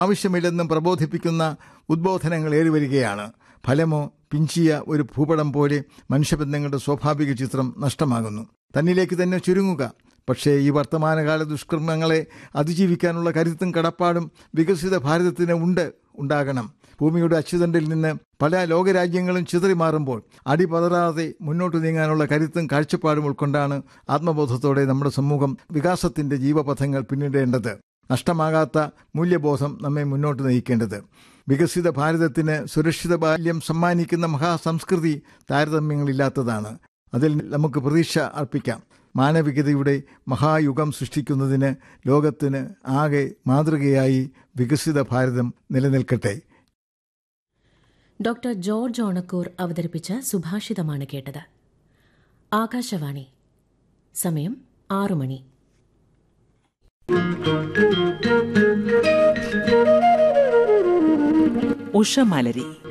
ആവശ്യമില്ലെന്നും പ്രബോധിപ്പിക്കുന്ന ഉദ്ബോധനങ്ങൾ ഏറിവരികയാണ് ഫലമോ പിഞ്ചിയ ഒരു ഭൂപടം പോലെ മനുഷ്യബന്ധങ്ങളുടെ സ്വാഭാവിക ചിത്രം നഷ്ടമാകുന്നു തന്നിലേക്ക് തന്നെ ചുരുങ്ങുക പക്ഷേ ഈ വർത്തമാനകാല ദുഷ്കർമ്മങ്ങളെ അതിജീവിക്കാനുള്ള കരുത്തും കടപ്പാടും വികസിത ഭാരതത്തിന് ഉണ്ട് ഉണ്ടാകണം ഭൂമിയുടെ അച്ചുതണ്ടിൽ നിന്ന് പല ലോകരാജ്യങ്ങളും ചിതറിമാറുമ്പോൾ അടിപതറാതെ മുന്നോട്ട് നീങ്ങാനുള്ള കരുത്തും കാഴ്ചപ്പാടും ഉൾക്കൊണ്ടാണ് ആത്മബോധത്തോടെ നമ്മുടെ സമൂഹം വികാസത്തിന്റെ ജീവപഥങ്ങൾ പിന്നിടേണ്ടത് നഷ്ടമാകാത്ത മൂല്യബോധം നമ്മെ മുന്നോട്ട് നയിക്കേണ്ടത് വികസിത ഭാരതത്തിന് സുരക്ഷിത ബാല്യം സമ്മാനിക്കുന്ന മഹാസംസ്കൃതി താരതമ്യങ്ങളില്ലാത്തതാണ് അതിൽ നമുക്ക് പ്രതീക്ഷ അർപ്പിക്കാം മാനവികതയുടെ മഹായുഗം സൃഷ്ടിക്കുന്നതിന് ലോകത്തിന് ആകെ മാതൃകയായി വികസിത ഭാരതം നിലനിൽക്കട്ടെ ഡോക്ടർ ജോർജ് ഓണക്കൂർ അവതരിപ്പിച്ച സുഭാഷിതമാണ് കേട്ടത് ആകാശവാണി സമയം ആറു മണി ഉഷമലരി